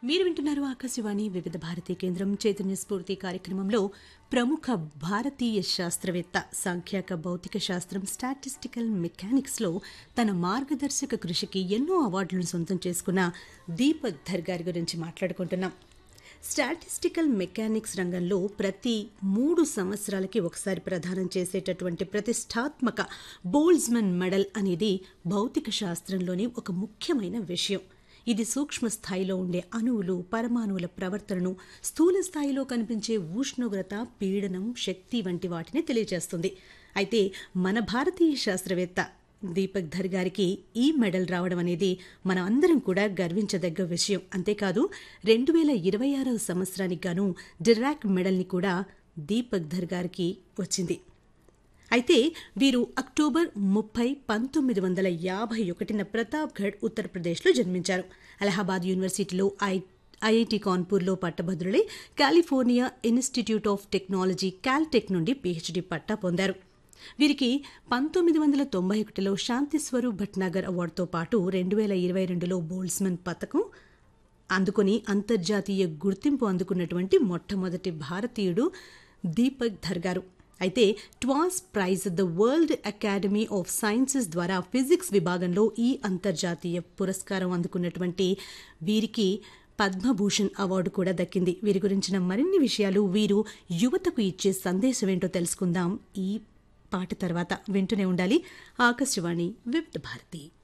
మీరు వింటున్నారు ఆకాశవాణి వివిధ భారతీ కేంద్రం చైతన్య స్ఫూర్తి కార్యక్రమంలో ప్రముఖ భారతీయ శాస్త్రవేత్త సాంఖ్యాక భౌతిక శాస్త్రం స్టాటిస్టికల్ మెకానిక్స్లో తన మార్గదర్శక కృషికి ఎన్నో అవార్డులను సొంతం చేసుకున్న దీపక్ ధర్ గారి గురించి మాట్లాడుకుంటున్నాం స్టాటిస్టికల్ మెకానిక్స్ రంగంలో ప్రతి మూడు సంవత్సరాలకి ఒకసారి ప్రదానం చేసేటటువంటి ప్రతిష్టాత్మక బోల్జ్మన్ మెడల్ అనేది భౌతిక శాస్త్రంలోని ఒక ముఖ్యమైన విషయం ఇది సూక్ష్మ స్థాయిలో ఉండే అణువులు పరమాణువుల ప్రవర్తనను స్థూల స్థాయిలో కనిపించే ఉష్ణోగ్రత పీడనం శక్తి వంటి వాటిని తెలియజేస్తుంది అయితే మన భారతీయ శాస్త్రవేత్త దీపక్ ధర్ గారికి ఈ మెడల్ రావడం అనేది మనం అందరం కూడా గర్వించదగ్గ విషయం అంతేకాదు రెండు వేల ఇరవై ఆరవ సంవత్సరానికి గాను డిరాక్ మెడల్ని కూడా దీపక్ ధర్ గారికి వచ్చింది అయితే వీరు అక్టోబర్ ముప్పై పంతొమ్మిది వందల యాభై ఒకటిన ప్రతాప్గఢ్ ఉత్తరప్రదేశ్లో జన్మించారు అలహాబాద్ యూనివర్సిటీలో I IIT కాన్పూర్లో పట్టభద్రులై California institute of technology Caltech నుండి పీహెచ్డీ పట్టా పొందారు వీరికి పంతొమ్మిది వందల తొంభై ఒకటిలో శాంతి స్వరూప్ భట్నాగర్ అవార్డుతో పాటు రెండు వేల ఇరవై రెండులో బోల్స్మన్ పథకం అందుకొని అంతర్జాతీయ గుర్తింపు అందుకున్నటువంటి మొట్టమొదటి భారతీయుడు దీపక్ ధర్ గారు అయితే TWAS prize the world academy of sciences ద్వారా ఫిజిక్స్ విభాగంలో ఈ అంతర్జాతీయ పురస్కారం అందుకున్నటువంటి వీరికి పద్మభూషణ్ అవార్డు కూడా దక్కింది వీరి గురించిన మరిన్ని విషయాలు వీరు యువతకు ఇచ్చే సందేశం ఏంటో తెలుసుకుందాం ఈ పాట తర్వాత వింటూనే ఉండాలి ఆకాశవాణి వివిధ భారతి